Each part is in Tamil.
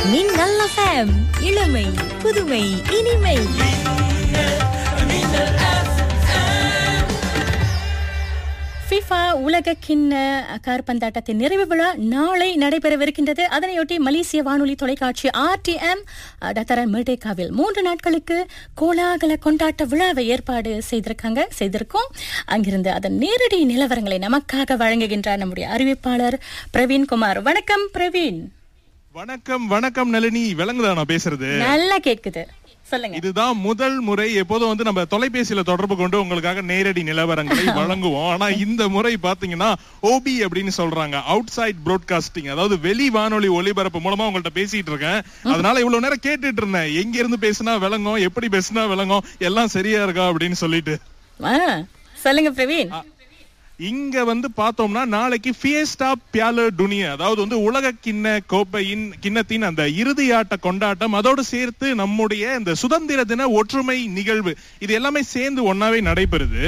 மின்னல் எஃப்எம் இளமை புதுமை இனிமை FIFA உலக கிண்ண கார்பந்தாட்டத்தின் நிறைவு விழா நாளை நடைபெறவிருக்கின்றது அதனையொட்டி மலேசிய வானொலி தொலைக்காட்சி ஆர்டிஎம் டத்தரன் மெர்டேகாவில் மூன்று நாட்களுக்கு கோலாகல கொண்டாட்ட விழாவை ஏற்பாடு செய்திருக்காங்க செய்திருக்கோம் அங்கிருந்து அதன் நேரடி நிலவரங்களை நமக்காக வழங்குகின்றார் நம்முடைய அறிவிப்பாளர் பிரவீன்குமார் வணக்கம் பிரவீன் வணக்கம் வணக்கம் நளினி விளங்குதா நான் பேசுறது நல்லா கேக்குது சொல்லுங்க இதுதான் முதல் முறை எப்போதும் வந்து நம்ம தொலைபேசியில தொடர்பு கொண்டு உங்களுக்காக நேரடி நிலவரங்களை வழங்குவோம் ஆனா இந்த முறை பாத்தீங்கன்னா ஓபி அப்படின்னு சொல்றாங்க அவுட் சைட் ப்ராட்காஸ்டிங் அதாவது வெளி வானொலி ஒலிபரப்பு மூலமா உங்கள்ட்ட பேசிட்டு இருக்கேன் அதனால இவ்வளவு நேரம் கேட்டுட்டு இருந்தேன் எங்க இருந்து பேசினா விளங்கும் எப்படி பேசினா விளங்கும் எல்லாம் சரியா இருக்கா அப்படின்னு சொல்லிட்டு ஆ, சொல்லுங்க பிரவீன் இங்க வந்து பார்த்தோம்னா நாளைக்கு ஃபியஸ்டா பியாலர் டுனியா அதாவது வந்து உலக கிண்ண கோப்பையின் கிண்ணத்தின் அந்த இறுதி ஆட்ட கொண்டாட்டம் அதோடு சேர்த்து நம்முடைய இந்த சுதந்திர தின ஒற்றுமை நிகழ்வு இது எல்லாமே சேர்ந்து ஒன்னாவே நடைபெறுது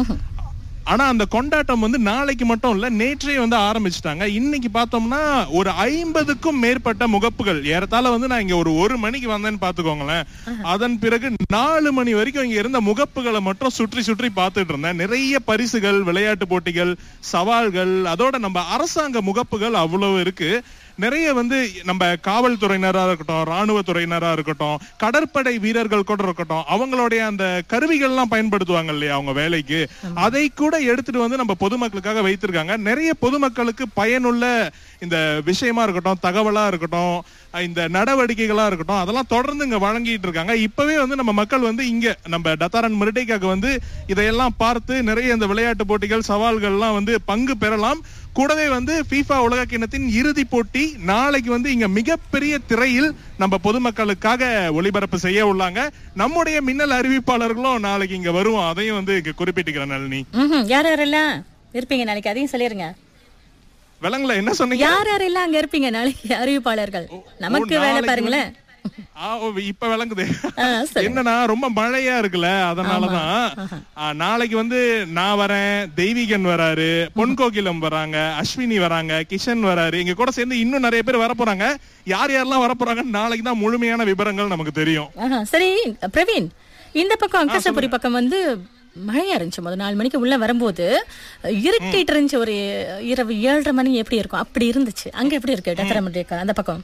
ஆனா அந்த கொண்டாட்டம் வந்து நாளைக்கு மட்டும் இல்ல நேற்றே வந்து ஆரம்பிச்சிட்டாங்க இன்னைக்கு பார்த்தோம்னா ஒரு ஐம்பதுக்கும் மேற்பட்ட முகப்புகள் ஏறத்தாழ வந்து நான் இங்க ஒரு ஒரு மணிக்கு வந்தேன்னு பாத்துக்கோங்களேன் அதன் பிறகு நாலு மணி வரைக்கும் இங்க இருந்த முகப்புகளை மட்டும் சுற்றி சுற்றி பார்த்துட்டு இருந்தேன் நிறைய பரிசுகள் விளையாட்டு போட்டிகள் சவால்கள் அதோட நம்ம அரசாங்க முகப்புகள் அவ்வளவு இருக்கு நிறைய வந்து நம்ம காவல்துறையினரா இருக்கட்டும் ராணுவ துறையினரா இருக்கட்டும் கடற்படை வீரர்கள் கூட இருக்கட்டும் அவங்களுடைய அந்த கருவிகள்லாம் பயன்படுத்துவாங்க இல்லையா அவங்க வேலைக்கு அதை கூட எடுத்துட்டு வந்து நம்ம பொதுமக்களுக்காக வைத்திருக்காங்க நிறைய பொதுமக்களுக்கு பயனுள்ள இந்த விஷயமா இருக்கட்டும் தகவலா இருக்கட்டும் இந்த நடவடிக்கைகளா இருக்கட்டும் அதெல்லாம் தொடர்ந்து இங்க வழங்கிட்டு இருக்காங்க இப்பவே வந்து நம்ம மக்கள் வந்து இங்க நம்ம டத்தாரன் மிருட்டைக்காக வந்து இதையெல்லாம் பார்த்து நிறைய இந்த விளையாட்டு போட்டிகள் சவால்கள்லாம் வந்து பங்கு பெறலாம் கூடவே வந்து FIFA உலக கிண்ணத்தின் இறுதி போட்டி நாளைக்கு வந்து இங்க மிகப்பெரிய திரையில் நம்ம பொதுமக்களுக்காக ஒளிபரப்பு செய்ய உள்ளாங்க நம்முடைய மின்னல் அறிவிப்பாளர்களும் நாளைக்கு இங்க வருவோம் அதையும் வந்து இங்க குறிப்பிட்டுக்கிறேன் நளினி ம்ஹும். யார் யாரெல்லாம் இருப்பீங்க நாளைக்கு அதையும் சொல்லிருங்க விலங்குல என்ன சொன்னீங்க யார் யாரெல்லாம் அங்க இருப்பீங்க நாளைக்கு அறிவிப்பாளர்கள் நமக்கு வேலை நாளைக்கு பாருங்களேன் ஆ, ஓ, இப்ப விளங்குது ஆ, சொல்லுங்க. என்னன்னா ரொம்ப மழையா இருக்குல்ல அதனாலதான் ஆ, நாளைக்கு வந்து நான் வரேன் தெய்வீகன் வராரு பொன்கோகிலம் வராங்க அஸ்வினி வராங்க கிஷன் வராரு இங்க கூட சேர்ந்து இன்னும் நிறைய பேர் வரப்போறாங்க யார் யாரெல்லாம் வரப்போறாங்கன்னு நாளைக்கு தான் முழுமையான விவரங்கள் நமக்கு தெரியும் ஆஹா, சரி பிரவீன் இந்த பக்கம் அங்கசபுரி பக்கம் வந்து மழையா இருந்துச்சு முதல் நாலு மணிக்கு உள்ள வரும்போது இருட்டிட்டு இருந்துச்சு ஒரு இரவு ஏழரை மணி எப்படி இருக்கும் அப்படி இருந்துச்சு அங்க எப்படி இருக்கு டத்தரமண்டியக்கா அந்த பக்கம்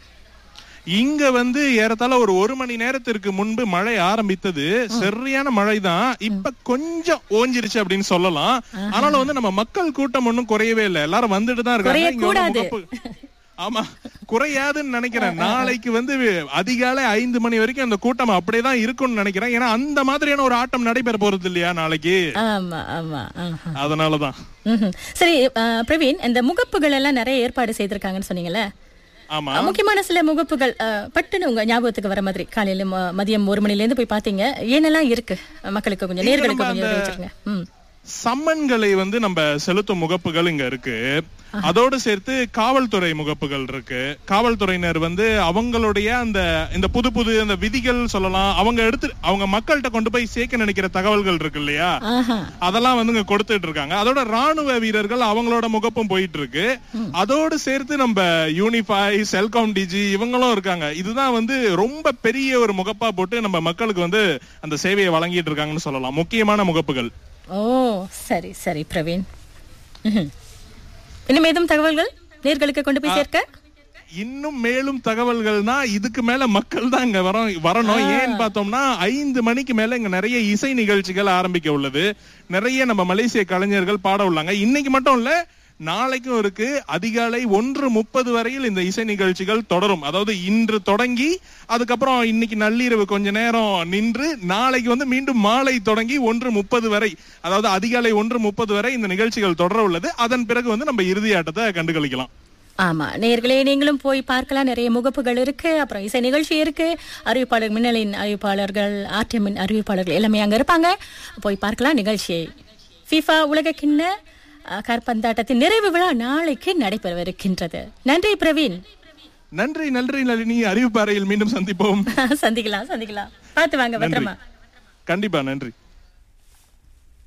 இங்க வந்து ஏறத்தாழ ஒரு ஒரு மணி நேரத்திற்கு முன்பு மழை ஆரம்பித்தது சரியான மழை தான் இப்ப கொஞ்சம் ஓஞ்சிருச்சு அப்படின்னு சொல்லலாம் ஆனாலும் வந்து நம்ம மக்கள் கூட்டம் ஒண்ணும் குறையவே இல்லை எல்லாரும் வந்துட்டு தான் இருக்காங்க இங்க வந்து குறையக்கூடாது. முகப்பு- ஆமா குறையாதுன்னு நினைக்கிறேன் நாளைக்கு வந்து அதிகாலை ஐந்து மணி வரைக்கும் அந்த கூட்டம் அப்படியே தான் இருக்கும்னு நினைக்கிறேன் ஏன்னா அந்த மாதிரியான ஒரு ஆட்டம் நடைபெற போறது இல்லையா நாளைக்கு ஆமா ஆமா ஆஹா. அதனாலதான் ம்ஹும். சரி ஆ, பிரவீன் இந்த முகப்புகள் எல்லாம் நிறைய ஏற்பாடு செய்திருக்காங்கன்னு சொன்னீங்கல்ல ஆமா முக்கியமான சில முகப்புகள் ஆ, பட்டுன்னு உங்க ஞாபகத்துக்கு வர மாதிரி காலையில ம- மதியம் ஒரு மணில இருந்து போய் பாத்தீங்க என்னெல்லாம் இருக்கு மக்களுக்கு கொஞ்சம் நேர்களுக்கு நம்ம கொஞ்சம் அந்த- வச்சிருங்க ம் சம்மன்களை வந்து நம்ம செலுத்தும் முகப்புகள் இங்க இருக்கு அதோடு சேர்த்து காவல்துறை முகப்புகள் இருக்கு காவல்துறையினர் வந்து அவங்களுடைய அந்த இந்த புது புது அந்த விதிகள் சொல்லலாம் அவங்க எடுத்து அவங்க மக்கள்கிட்ட கொண்டு போய் சேர்க்க நினைக்கிற தகவல்கள் இருக்கு இல்லையா ஆஹா அதெல்லாம் வந்து இங்க கொடுத்துட்டு இருக்காங்க அதோட ராணுவ வீரர்கள் அவங்களோட முகப்பும் போயிட்டு இருக்கு அதோடு சேர்த்து நம்ம யூனிஃபை செல்காம் டிஜி இவங்களும் இருக்காங்க இதுதான் வந்து ரொம்ப பெரிய ஒரு முகப்பா போட்டு நம்ம மக்களுக்கு வந்து அந்த சேவையை வழங்கிட்டு இருக்காங்கன்னு சொல்லலாம் முக்கியமான முகப்புகள் ஓ சரி சரி பிரவீன் ம்ஹும். இன்னும் ஏதும் தகவல்கள் நேர்களுக்கு கொண்டு போய் சேர்க்க இன்னும் மேலும் தகவல்கள்னா இதுக்கு மேல மக்கள் தான் இங்க வர வரணும் ஏன்னு பார்த்தோம்னா ஐந்து மணிக்கு மேல இங்க நிறைய இசை நிகழ்ச்சிகள் ஆரம்பிக்க உள்ளது நிறைய நம்ம மலேசிய கலைஞர்கள் பாட உள்ளாங்க இன்னைக்கு மட்டும் இல்ல நாளைக்கும் இருக்கு அதிகாலை ஒன்று முப்பது வரையில் இந்த இசை நிகழ்ச்சிகள் தொடரும் அதாவது இன்று தொடங்கி அதுக்கப்புறம் இன்னைக்கு நள்ளிரவு கொஞ்ச நேரம் நின்று நாளைக்கு வந்து மீண்டும் மாலை தொடங்கி ஒன்று முப்பது வரை அதாவது அதிகாலை ஒன்று முப்பது வரை இந்த நிகழ்ச்சிகள் தொடர உள்ளது அதன் பிறகு வந்து நம்ம இறுதி ஆட்டத்தை கண்டுகளிக்கலாம் ஆமா நேர்களே நீங்களும் போய் பார்க்கலாம் நிறைய முகப்புகள் இருக்கு அப்புறம் இசை நிகழ்ச்சி இருக்கு அறிவிப்பாளர் மின்னலின் அறிவிப்பாளர்கள் ஆர்டிஎம்மின் அறிவிப்பாளர்கள் எல்லாமே அங்க இருப்பாங்க போய் பார்க்கலாம் நிகழ்ச்சியை FIFA உலக கிண்ண அஹ், காற்பந்தாட்டத்தின் நிறைவு விழா நாளைக்கு நடைபெறவிருக்கின்றது நன்றி பிரவீன் நன்றி நன்றி நளினி அறிவிப்பாறையில் மீண்டும் சந்திப்போம் சந்திக்கலாம் சந்திக்கலாம் பார்த்து வாங்க நன்றி பத்திரமா கண்டிப்பா நன்றி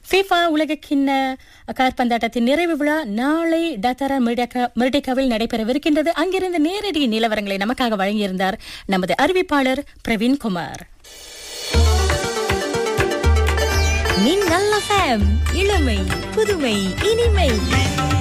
ஃபீஃபா உலகக்கிண்ண காற்பந்தாட்டத்தின் நிறைவு விழா நாளை டத்தரா மெர்டேக்காவில் நடைபெறவிருக்கின்றது அங்கிருந்து நேரடி நிலவரங்களை நமக்காக வழங்கியிருந்தார் நமது அறிவிப்பாளர் பிரவீன்குமார் மின்னல் எஃப்எம் இளமை புதுமை இனிமை